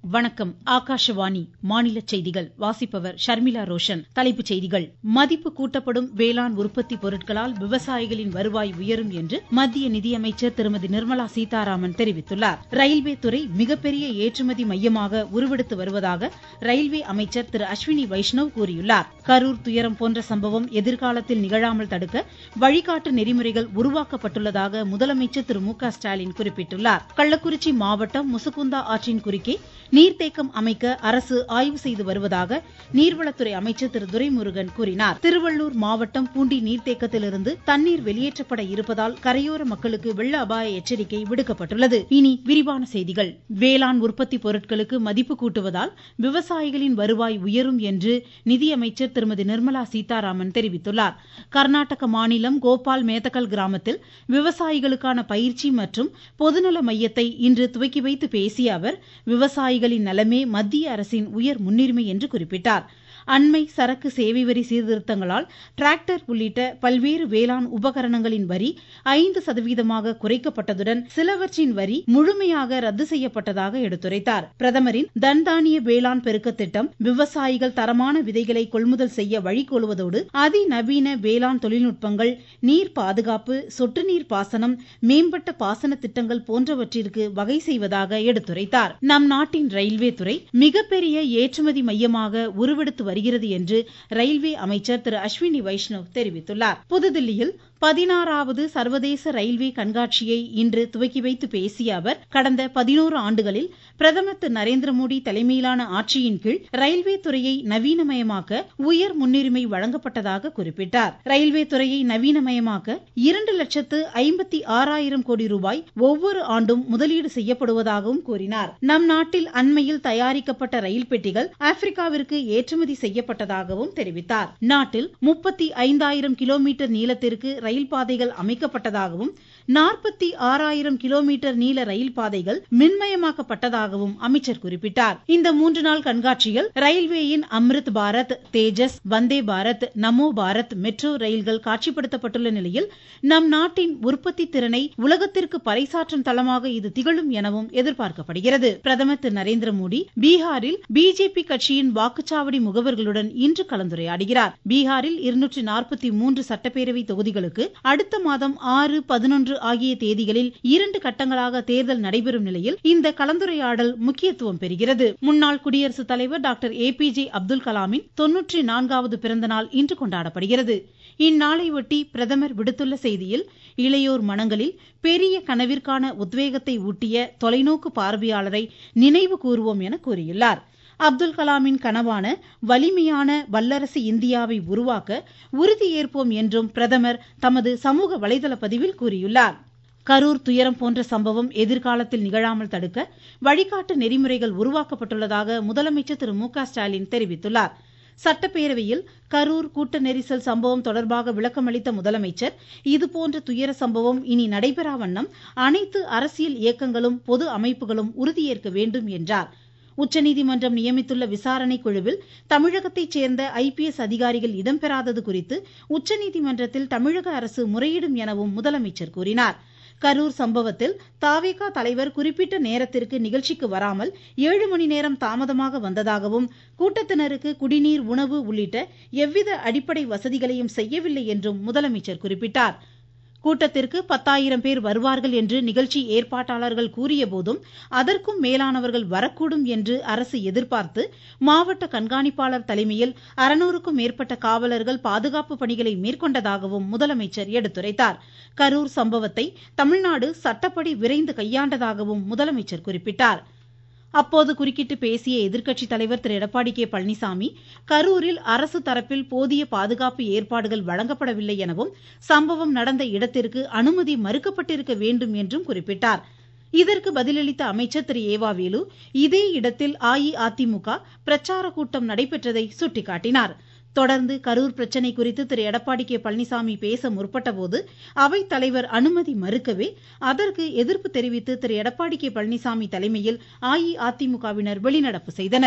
வணக்கம் ஆகாஷவாணி மாநில செய்திகள் வாசிப்பவர் ஷர்மிளா ரோஷன் தலைப்புச் செய்திகள் மதிப்பு கூட்டப்படும் வேளாண் உற்பத்தி பொருட்களால் விவசாயிகளின் வருவாய் உயரும் என்று மத்திய நிதியமைச்சர் திருமதி நிர்மலா சீதாராமன் தெரிவித்துள்ளார் ரயில்வே துறை மிகப்பெரிய ஏற்றுமதி மையமாக உருவெடுத்து வருவதாக ரயில்வே அமைச்சர் திரு அஸ்வினி வைஷ்ணவ் கூறியுள்ளார் கரூர் துயரம் போன்ற சம்பவம் எதிர்காலத்தில் நிகழாமல் தடுக்க வழிகாட்டு நெறிமுறைகள் உருவாக்கப்பட்டுள்ளதாக முதலமைச்சர் திரு மு க ஸ்டாலின் குறிப்பிட்டுள்ளார் கள்ளக்குறிச்சி மாவட்டம் முசுகுந்தா ஆற்றின் குறுக்கே நீர்த்தேக்கம் அமைக்க அரசு ஆய்வு செய்து வருவதாக நீர்வளத்துறை அமைச்சர் திரு துரைமுருகன் கூறினார் திருவள்ளூர் மாவட்டம் பூண்டி நீர்த்தேக்கத்திலிருந்து தண்ணீர் வெளியேற்றப்பட இருப்பதால் கரையோர மக்களுக்கு வெள்ள அபாய எச்சரிக்கை விடுக்கப்பட்டுள்ளது இனி விரிவான செய்திகள் வேளாண் உற்பத்தி பொருட்களுக்கு மதிப்பு கூட்டுவதால் விவசாயிகளின் வருவாய் உயரும் என்று நிதியமைச்சர் திருமதி நிர்மலா சீதாராமன் தெரிவித்துள்ளார் கர்நாடக மாநிலம் கோபால் மேதக்கல் கிராமத்தில் விவசாயிகளுக்கான பயிற்சி மற்றும் பொதுநல மையத்தை இன்று துவக்கி வைத்து பேசிய அவர் விவசாயிகளின் நலமே மத்திய அரசின் உயர் முன்னுரிமை என்று குறிப்பிட்டார் அண்மை சரக்கு சேவை வரி சீர்திருத்தங்களால் டிராக்டர் உள்ளிட்ட பல்வேறு வேளாண் உபகரணங்களின் வரி ஐந்து சதவீதமாக குறைக்கப்பட்டதுடன் சிலவற்றின் வரி முழுமையாக ரத்து செய்யப்பட்டதாக எடுத்துரைத்தார் பிரதமரின் தன்தானிய வேளாண் பெருக்க திட்டம் விவசாயிகள் தரமான விதைகளை கொள்முதல் செய்ய வழிகோலுவதோடு அதிநவீன வேளாண் தொழில்நுட்பங்கள் நீர் பாதுகாப்பு சொட்டு நீர் பாசனம் மேம்பட்ட பாசன திட்டங்கள் போன்றவற்றிற்கு வகை செய்வதாக எடுத்துரைத்தார் நம் நாட்டின் ரயில்வே துறை மிகப்பெரிய ஏற்றுமதி மையமாக உருவெடுத்து வருகிறது என்று ரயில்வே அமைச்சர் திரு அஸ்வினி வைஷ்ணவ் தெரிவித்துள்ளார் புதுதில்லியில் பதினாறாவது சர்வதேச ரயில்வே கண்காட்சியை இன்று துவக்கி வைத்து பேசிய அவர் கடந்த பதினோரு ஆண்டுகளில் பிரதமர் திரு நரேந்திர மோடி தலைமையிலான ஆட்சியின் கீழ் ரயில்வே துறையை நவீனமயமாக்க உயர் முன்னுரிமை வழங்கப்பட்டதாக குறிப்பிட்டார் ரயில்வே துறையை நவீனமயமாக்க இரண்டு லட்சத்து ஐம்பத்தி ஆறாயிரம் கோடி ரூபாய் ஒவ்வொரு ஆண்டும் முதலீடு செய்யப்படுவதாகவும் கூறினார் நம் நாட்டில் அண்மையில் தயாரிக்கப்பட்ட ரயில் பெட்டிகள் ஆப்பிரிக்காவிற்கு ஏற்றுமதி செய்யப்பட்டதாகவும் தெரிவித்தார் நாட்டில் முப்பத்தி ஐந்தாயிரம் கிலோமீட்டர் நீளத்திற்கு ரயில் பாதைகள் அமைக்கப்பட்டதாகவும் நாற்பத்தி ஆறாயிரம் கிலோமீட்டர் நீள ரயில் பாதைகள் மின்மயமாக்கப்பட்டதாகவும் அமைச்சர் குறிப்பிட்டார் இந்த மூன்று நாள் கண்காட்சியில் ரயில்வேயின் அம்ரித் பாரத் தேஜஸ் வந்தே பாரத் நமோ பாரத் மெட்ரோ ரயில்கள் காட்சிப்படுத்தப்பட்டுள்ள நிலையில் நம் நாட்டின் உற்பத்தி திறனை உலகத்திற்கு பறைசாற்றும் தளமாக இது திகழும் எனவும் எதிர்பார்க்கப்படுகிறது பிரதமர் திரு நரேந்திர மோடி பீகாரில் பிஜேபி கட்சியின் வாக்குச்சாவடி முகவர்களுடன் இன்று கலந்துரையாடுகிறார் பீகாரில் இருநூற்றி நாற்பத்தி மூன்று சட்டப்பேரவை தொகுதிகளுக்கு அடுத்த மாதம் ஆறு பதினொன்று ஆகிய தேதிகளில் இரண்டு கட்டங்களாக தேர்தல் நடைபெறும் நிலையில் இந்த கலந்துரையாடல் முக்கியத்துவம் பெறுகிறது முன்னாள் குடியரசுத் தலைவர் doctor A P J Abdul கலாமின் தொன்னூற்றி நான்காவது பிறந்த நாள் இன்று கொண்டாடப்படுகிறது இந்நாளையொட்டி பிரதமர் விடுத்துள்ள செய்தியில் இளையோர் மனங்களில் பெரிய கனவிற்கான உத்வேகத்தை ஊட்டிய தொலைநோக்கு பார்வையாளரை நினைவு கூறுவோம் என கூறியுள்ளார் அப்துல் கலாமின் கனவான வலிமையான வல்லரசு இந்தியாவை உருவாக்க உறுதியேற்போம் என்றும் பிரதமர் தமது சமூக வலைதள பதிவில் கூறியுள்ளார் கரூர் துயரம் போன்ற சம்பவம் எதிர்காலத்தில் நிகழாமல் தடுக்க வழிகாட்டு நெறிமுறைகள் உருவாக்கப்பட்டுள்ளதாக முதலமைச்சர் திரு மு க ஸ்டாலின் தெரிவித்துள்ளார் சட்டப்பேரவையில் கரூர் கூட்ட நெரிசல் சம்பவம் தொடர்பாக விளக்கமளித்த முதலமைச்சர் இதுபோன்ற துயர சம்பவம் இனி நடைபெறா வண்ணம் அனைத்து அரசியல் இயக்கங்களும் பொது அமைப்புகளும் உறுதியேற்க வேண்டும் என்றார் உச்சநீதிமன்றம் நியமித்துள்ள விசாரணை குழுவில் தமிழகத்தைச் சேர்ந்த ஐபிஎஸ் அதிகாரிகள் இடம்பெறாதது குறித்து உச்சநீதிமன்றத்தில் தமிழக அரசு முறையிடும் எனவும் முதலமைச்சர் கூறினார் கரூர் சம்பவத்தில் தாவேகா தலைவர் குறிப்பிட்ட நேரத்திற்கு நிகழ்ச்சிக்கு வராமல் ஏழு மணி நேரம் தாமதமாக வந்ததாகவும் கூட்டத்தினருக்கு குடிநீர் உணவு உள்ளிட்ட எவ்வித அடிப்படை வசதிகளையும் செய்யவில்லை என்றும் முதலமைச்சர் குறிப்பிட்டார் கூட்டத்திற்கு பத்தாயிரம் பேர் வருவார்கள் என்று நிகழ்ச்சி ஏற்பாட்டாளர்கள் கூறிய போதும் அதற்கும் மேலானவர்கள் வரக்கூடும் என்று அரசு எதிர்பார்த்து மாவட்ட கண்காணிப்பாளர் தலைமையில் அறுநூறுக்கும் மேற்பட்ட காவலர்கள் பாதுகாப்பு பணிகளை மேற்கொண்டதாகவும் முதலமைச்சர் எடுத்துரைத்தார் கரூர் சம்பவத்தை தமிழ்நாடு சட்டப்படி விரைந்து கையாண்டதாகவும் முதலமைச்சர் குறிப்பிட்டார் அப்போது குறுக்கிட்டு பேசிய எதிர்க்கட்சித் தலைவர் திரு எடப்பாடி கே பழனிசாமி கரூரில் அரசு தரப்பில் போதிய பாதுகாப்பு ஏற்பாடுகள் வழங்கப்படவில்லை எனவும் சம்பவம் நடந்த இடத்திற்கு அனுமதி மறுக்கப்பட்டிருக்க வேண்டும் என்றும் குறிப்பிட்டார் இதற்கு பதிலளித்த அமைச்சர் திரு ஏவாவேலு இதே இடத்தில் அஇஅதிமுக பிரச்சார கூட்டம் நடைபெற்றதை சுட்டிக்காட்டினார் தொடர்ந்து கரூர் பிரச்சனை குறித்து திரு எடப்பாடி கே பழனிசாமி பேச முற்பட்டபோது அவைத் தலைவர் அனுமதி மறுக்கவே அதற்கு எதிர்ப்பு தெரிவித்து திரு எடப்பாடி கே பழனிசாமி தலைமையில் அஇஅதிமுகவினர் வெளிநடப்பு செய்தனர்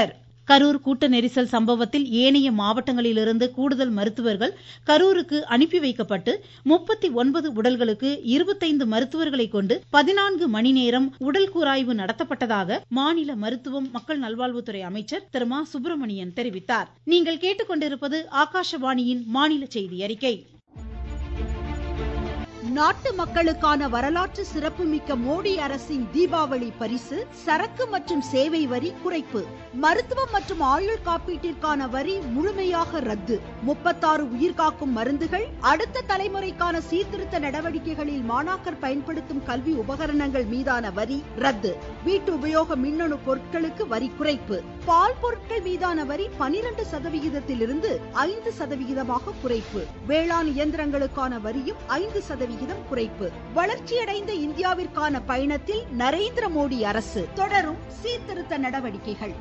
கரூர் கூட்ட நெரிசல் சம்பவத்தில் ஏனைய மாவட்டங்களிலிருந்து கூடுதல் மருத்துவர்கள் கரூருக்கு அனுப்பி வைக்கப்பட்டு முப்பத்தி ஒன்பது உடல்களுக்கு இருபத்தைந்து மருத்துவர்களை கொண்டு பதினான்கு மணி நேரம் உடல் கூராய்வு நடத்தப்பட்டதாக மாநில மருத்துவம் மக்கள் நல்வாழ்வுத்துறை அமைச்சர் திரு மா சுப்பிரமணியன் தெரிவித்தார் நீங்கள் கேட்டுக்கொண்டிருப்பது ஆகாஷவாணியின் மாநில செய்தி அறிக்கை நாட்டு மக்களுக்கான வரலாற்று சிறப்புமிக்க மோடி அரசின் தீபாவளி பரிசு சரக்கு மற்றும் சேவை வரி குறைப்பு மருத்துவம் மற்றும் ஆயுள் காப்பீட்டிற்கான வரி முழுமையாக ரத்து முப்பத்தாறு உயிர்காக்கும் மருந்துகள் அடுத்த தலைமுறைக்கான சீர்திருத்த நடவடிக்கைகளில் மாணாக்கர் பயன்படுத்தும் கல்வி உபகரணங்கள் மீதான வரி ரத்து வீட்டு உபயோக மின்னணு பொருட்களுக்கு வரி குறைப்பு பால் பொருட்கள் மீதான வரி பனிரெண்டு சதவிகிதத்திலிருந்து ஐந்து சதவிகிதமாக குறைப்பு வேளாண் இயந்திரங்களுக்கான வரியும் ஐந்து சதவிகிதம் குறைப்பு வளர்ச்சியடைந்த இந்தியாவிற்கான பயணத்தில் நரேந்திர மோடி அரசு தொடரும் சீர்திருத்த நடவடிக்கைகள்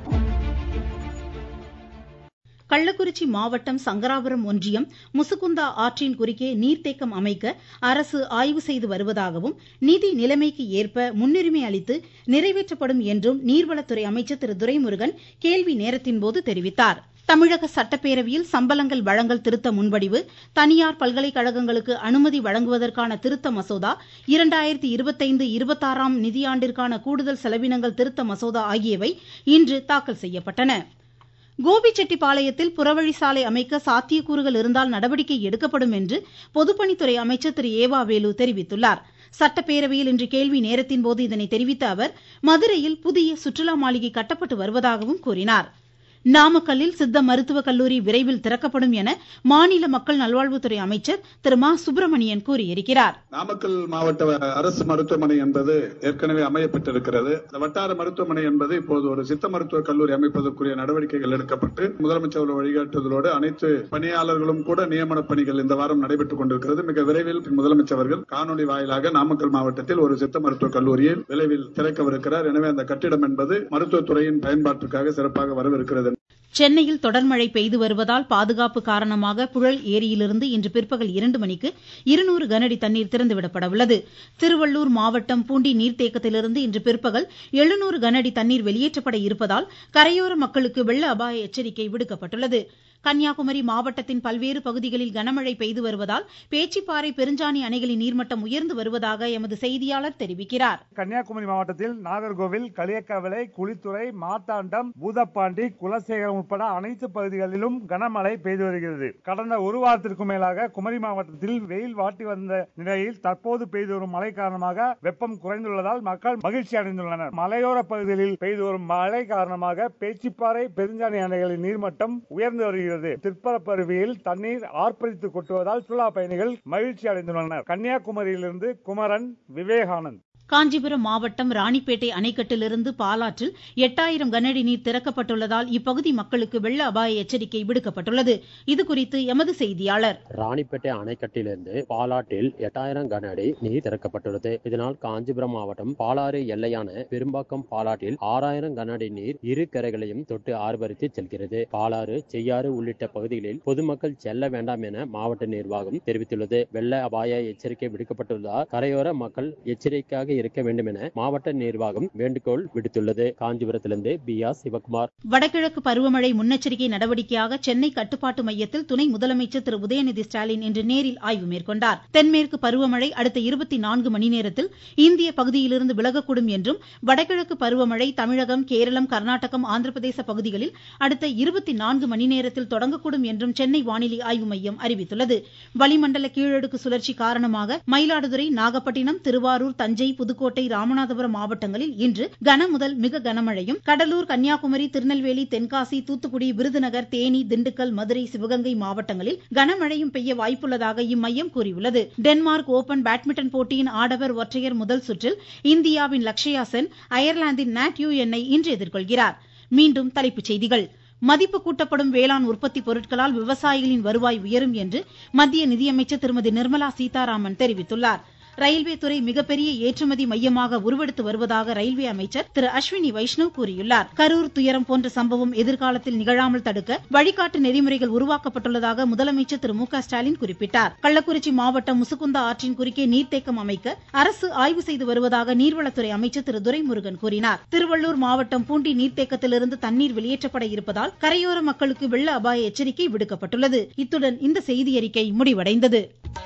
கள்ளக்குறிச்சி மாவட்டம் சங்கராபுரம் ஒன்றியம் முசுகுந்தா ஆற்றின் குறுக்கே நீர்த்தேக்கம் அமைக்க அரசு ஆய்வு செய்து வருவதாகவும் நிதி நிலைமைக்கு ஏற்ப முன்னுரிமை அளித்து நிறைவேற்றப்படும் என்றும் நீர்வளத்துறை அமைச்சர் திரு துரைமுருகன் கேள்வி நேரத்தின்போது தெரிவித்தார் தமிழக சட்டப்பேரவையில் சம்பளங்கள் வழங்கல் திருத்த முன்வடிவு தனியார் பல்கலைக்கழகங்களுக்கு அனுமதி வழங்குவதற்கான திருத்த மசோதா இரண்டாயிரத்தி இருபத்தைந்து இருபத்தாறாம் நிதியாண்டிற்கான கூடுதல் செலவினங்கள் திருத்த மசோதா ஆகியவை இன்று தாக்கல் செய்யப்பட்டன கோபிச்செட்டிப்பாளையத்தில் புறவழி சாலை அமைக்க சாத்தியக்கூறுகள் இருந்தால் நடவடிக்கை எடுக்கப்படும் என்று பொதுப்பணித்துறை அமைச்சர் திரு ஏவா வேலு தெரிவித்துள்ளார் சட்டப்பேரவையில் இன்று கேள்வி நேரத்தின் போது இதனை தெரிவித்த அவர் மதுரையில் புதிய சுற்றுலா மாளிகை கட்டப்பட்டு வருவதாகவும் கூறினார் நாமக்கல்லில் சித்த மருத்துவ கல்லூரி விரைவில் திறக்கப்படும் என மாநில மக்கள் நல்வாழ்வுத்துறை அமைச்சர் திரு மா சுப்பிரமணியன் கூறியிருக்கிறார் நாமக்கல் மாவட்ட அரசு மருத்துவமனை என்பது ஏற்கனவே அமையப்பட்டிருக்கிறது இந்த வட்டார மருத்துவமனை என்பது இப்போது ஒரு சித்த மருத்துவ கல்லூரி அமைப்பதற்குரிய நடவடிக்கைகள் எடுக்கப்பட்டு முதலமைச்சர் வழிகாட்டுதலோடு அனைத்து பணியாளர்களும் கூட நியமன பணிகள் இந்த வாரம் நடைபெற்றுக் கொண்டிருக்கிறது மிக விரைவில் முதலமைச்சர்கள் காணொலி வாயிலாக நாமக்கல் மாவட்டத்தில் ஒரு சித்த மருத்துவ கல்லூரியை விரைவில் திறக்கவிருக்கிறார் எனவே அந்த கட்டிடம் என்பது மருத்துவத்துறையின் பயன்பாட்டிற்காக சிறப்பாக வரவிருக்கிறது சென்னையில் தொடர் மழை பெய்து வருவதால் பாதுகாப்பு காரணமாக புழல் ஏரியிலிருந்து இன்று பிற்பகல் இரண்டு மணிக்கு இருநூறு கனஅடி தண்ணீர் திறந்துவிடப்பட உள்ளது திருவள்ளூர் மாவட்டம் பூண்டி நீர்த்தேக்கத்திலிருந்து இன்று பிற்பகல் எழுநூறு கனஅடி தண்ணீர் வெளியேற்றப்பட இருப்பதால் கரையோர மக்களுக்கு வெள்ள அபாய எச்சரிக்கை விடுக்கப்பட்டுள்ளது கன்னியாகுமரி மாவட்டத்தின் பல்வேறு பகுதிகளில் கனமழை பெய்து வருவதால் பேச்சிப்பாறை பெருஞ்சாணி அணைகளின் நீர்மட்டம் உயர்ந்து வருவதாக எமது செய்தியாளர் தெரிவிக்கிறார் கன்னியாகுமரி மாவட்டத்தில் நாகர்கோவில் களியக்கவிளை குளித்துறை மாத்தாண்டம் பூதப்பாண்டி குலசேகரம் உட்பட அனைத்து பகுதிகளிலும் கனமழை பெய்து வருகிறது கடந்த ஒரு வாரத்திற்கும் மேலாக குமரி மாவட்டத்தில் வெயில் வாட்டி வந்த நிலையில் தற்போது பெய்து வரும் மழை காரணமாக வெப்பம் குறைந்துள்ளதால் மக்கள் மகிழ்ச்சி அடைந்துள்ளனர் மலையோர பகுதிகளில் பெய்து வரும் மழை காரணமாக பேச்சிப்பாறை பெருஞ்சாணி அணைகளின் நீர்மட்டம் உயர்ந்து வருகிறது திருப்பரப்பு அருவியில் தண்ணீர் ஆர்ப்பரித்து கொட்டுவதால் சுற்றுலா பயணிகள் மகிழ்ச்சி அடைந்துள்ளனர் கன்னியாகுமரியிலிருந்து குமரன் விவேகானந்த் காஞ்சிபுரம் மாவட்டம் ராணிப்பேட்டை அணைக்கட்டிலிருந்து பாலாற்றில் எட்டாயிரம் கனஅடி நீர் திறக்கப்பட்டுள்ளதால் இப்பகுதி மக்களுக்கு வெள்ள அபாய எச்சரிக்கை விடுக்கப்பட்டுள்ளது இதுகுறித்து எமது செய்தியாளர் ராணிப்பேட்டை அணைக்கட்டிலிருந்து பாலாற்றில் எட்டாயிரம் கன அடி நீர் திறக்கப்பட்டுள்ளது இதனால் காஞ்சிபுரம் மாவட்டம் பாலாறு எல்லையான பெரும்பாக்கம் பாலாற்றில் ஆறாயிரம் கன அடி நீர் இரு கரைகளையும் தொட்டு ஆர்ப்பரித்து செல்கிறது பாலாறு செய்யாறு உள்ளிட்ட பகுதிகளில் பொதுமக்கள் செல்ல வேண்டாம் என மாவட்ட நிர்வாகம் தெரிவித்துள்ளது வெள்ள அபாய எச்சரிக்கை விடுக்கப்பட்டுள்ளதால் கரையோர மக்கள் எச்சரிக்கையாக இருக்க வேண்டும் என மாவட்ட நிர்வாகம் வேண்டுகோள் விடுத்துள்ளது காஞ்சிபுரத்திலிருந்து பி ஆர் சிவகுமார் வடகிழக்கு பருவமழை முன்னெச்சரிக்கை நடவடிக்கையாக சென்னை கட்டுப்பாட்டு மையத்தில் துணை முதலமைச்சர் திரு உதயநிதி ஸ்டாலின் இன்று நேரில் ஆய்வு மேற்கொண்டார் தென்மேற்கு பருவமழை அடுத்த இருபத்தி நான்கு மணி நேரத்தில் இந்திய பகுதியிலிருந்து விலகக்கூடும் என்றும் வடகிழக்கு பருவமழை தமிழகம் கேரளம் கர்நாடகம் ஆந்திர பிரதேச பகுதிகளில் அடுத்த இருபத்தி நான்கு மணி நேரத்தில் தொடங்கக்கூடும் என்றும் சென்னை வானிலை ஆய்வு மையம் அறிவித்துள்ளது வளிமண்டல கீழடுக்கு சுழற்சி காரணமாக மயிலாடுதுறை நாகப்பட்டினம் திருவாரூர் தஞ்சை புதுக்கோட்டை ராமநாதபுரம் மாவட்டங்களில் இன்று கன முதல் மிக கனமழையும் கடலூர் கன்னியாகுமரி திருநெல்வேலி தென்காசி தூத்துக்குடி விருதுநகர் தேனி திண்டுக்கல் மதுரை சிவகங்கை மாவட்டங்களில் கனமழையும் பெய்ய வாய்ப்புள்ளதாக இம்மையம் கூறியுள்ளது டென்மார்க் ஓபன் பேட்மிண்டன் போட்டியின் ஆடவர் ஒற்றையர் முதல் சுற்றில் இந்தியாவின் லக்ஷயா சென் அயர்லாந்தின் நாட் யூ என்னை இன்று எதிர்கொள்கிறார் மீண்டும் தலைப்புச் செய்திகள் மதிப்பு கூட்டப்படும் வேளாண் உற்பத்தி பொருட்களால் விவசாயிகளின் வருவாய் உயரும் என்று மத்திய நிதியமைச்சர் திருமதி நிர்மலா சீதாராமன் தெரிவித்துள்ளார் ரயில்வே துறை மிகப்பெரிய ஏற்றுமதி மையமாக உருவெடுத்து வருவதாக ரயில்வே அமைச்சர் திரு அஸ்வினி வைஷ்ணவ் கூறியுள்ளார் கரூர் துயரம் போன்ற சம்பவம் எதிர்காலத்தில் நிகழாமல் தடுக்க வழிகாட்டு நெறிமுறைகள் உருவாக்கப்பட்டுள்ளதாக முதலமைச்சர் திரு மு க ஸ்டாலின் குறிப்பிட்டார் கள்ளக்குறிச்சி மாவட்டம் முசுகுந்தா ஆற்றின் குறுக்கே நீர்த்தேக்கம் அமைக்க அரசு ஆய்வு செய்து வருவதாக நீர்வளத்துறை அமைச்சர் திரு துரைமுருகன் கூறினார் திருவள்ளூர் மாவட்டம் பூண்டி நீர்த்தேக்கத்திலிருந்து தண்ணீர் வெளியேற்றப்பட இருப்பதால் கரையோர மக்களுக்கு வெள்ள அபாய எச்சரிக்கை விடுக்கப்பட்டுள்ளது இத்துடன் இந்த செய்தியறிக்கை முடிவடைந்தது